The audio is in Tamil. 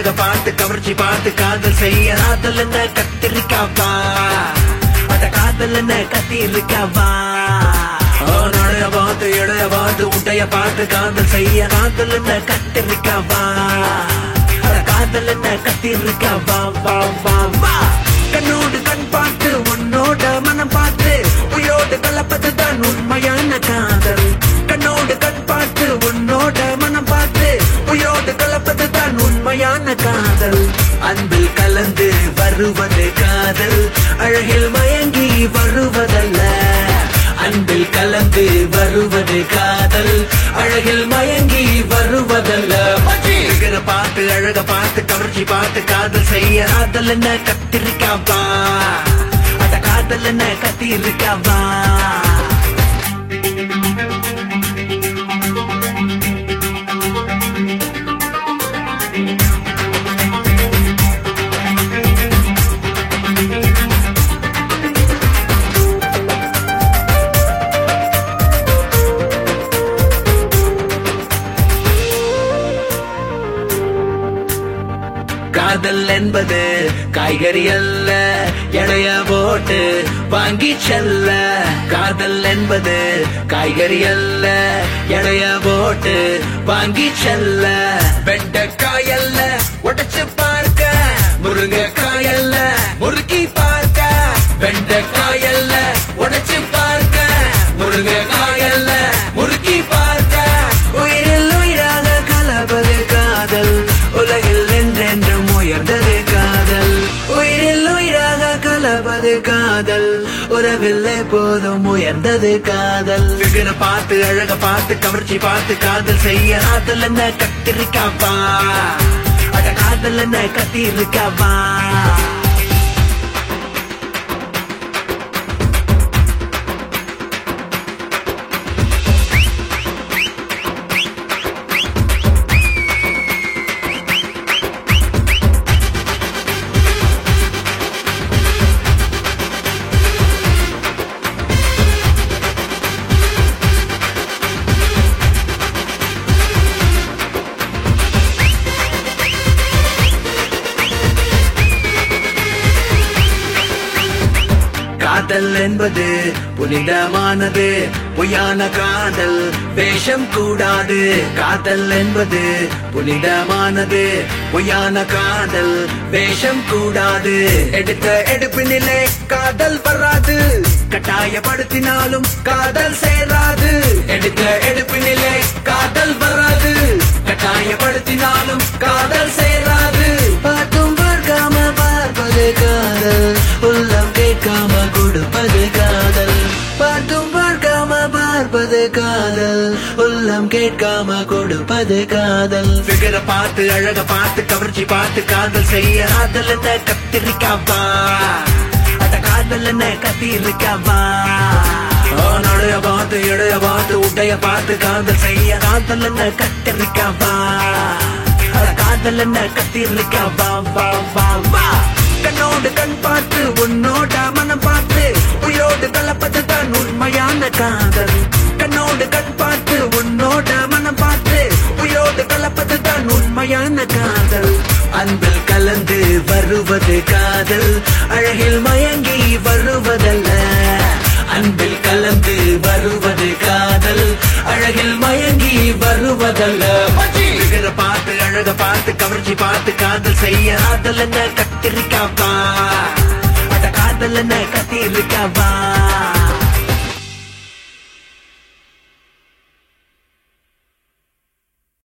அழக பார்த்து கவர்ச்சி பார்த்து காதல் செய்ய காதல் என்ன கத்திரிக்காவா அட காதல் என்ன கத்திரிக்காவா ஓ நடைய பார்த்து இடைய பார்த்து உடைய பார்த்து காதல் செய்ய காதல் என்ன கத்திரிக்காவா அட காதல் என்ன கத்திரிக்காவா வா வா வா கண்ணோடு கண் பார்த்து உன்னோட மனம் பார்த்து உயோடு கலப்பதுதான் உண்மையான காதல் கண்ணோடு கண் பார்த்து உன்னோட மனம் பார்த்து உயோடு கலப்பதுதான் உண்மையான காதல் அன்பில் கலந்து வருவது காதல் அழகில் மயங்கி வருவதல்ல அன்பில் கலந்து வருவது காதல் அழகில் மயங்கி வருவதல்ல இகர பார்த்து அழக பார்த்து கவர்ச்சி பார்த்து காதல் செய்ய காதல் என்ன கத்திரிக்காவா அட காதல் என்ன கத்திரிக்காவா காதல் என்பது காய்கறி அல்ல எடைய போட்டு வாங்கி செல்ல காதல் என்பது காய்கறி அல்ல எடைய போட்டு வாங்கி செல்ல வெண்டைக்காய் அல்ல உடைச்சு பார்க்க முருங்கைக்காய் அல்ல முறுக்கி பார்க்க வெண்டைக்காய் அல்ல உடைச்சு பார்க்க முருங்கைக்காய் அல்ல முறுக்கி பார்க்க உயிரில் உயிராக கலப்பது காதல் உலகில் என்றென்றும் உயர்ந்தது காதல் உயிரில் உயிராக கலப்பது காதல் உறவில் போதும் உயர்ந்தது காதல் விகர பார்த்து அழக பார்த்து கவர்ச்சி பார்த்து காதல் செய்ய காதல் என்ன கத்திரிக்காவா அட காதல் என்ன கத்திரிக்காவா காதல் என்பது புனிதமானது பொய்யான காதல் வேஷம் கூடாது காதல் என்பது புனிதமானது பொய்யான காதல் வேஷம் கூடாது எடுத்த எடுப்பினிலே காதல் வராது கட்டாயப்படுத்தினாலும் காதல் சேராது எடுத்த எடுப்பினிலே காதல் வராது கட்டாயப்படுத்தினாலும் காதல் சேராது பார்த்தும் பார்க்காம பார்ப்பது காதல் உள்ளம் கேட்காம கொடுப்பது காதல் பார்த்தும் பார்க்காம பார்ப்பது காதல் உள்ளம் கேட்காம கொடுப்பது காதல் ஃபிகர பார்த்து அழக பார்த்து கவர்ச்சி பார்த்து காதல் செய்ய காதல் என்ன கத்திரிக்காவா அட காதல் என்ன கத்திரிக்காவா ஓ, நடைய பார்த்து இடைய பார்த்து உடைய பார்த்து காதல் செய்ய காதல் என்ன கத்திரிக்காவா அட காதல் என்ன கத்திரிக்காவா வா வா வா கண்ணோடு கண் பார்த்து உன்னோட மனம் பார்த்து உயிரோடு கலப்பது தான் உண்மையான காதல் கண்ணோடு கண் பார்த்து உன்னோட மனம் பார்த்து உயிரோடு கலப்பது தான் உண்மையான காதல் அன்பில் கலந்து வருவது காதல் அழகில் மயங்கி வருவதல்ல அன்பில் கலந்து வருவது காதல் அழகில் மயங்கி வருவதல்ல விகர பார்த்து அழக பார்த்து கவர்ச்சி பார்த்து காதல் செய்ய காதல் என்ன கத்திரிக்காவா அட காதல் என்ன கத்திரிக்காவா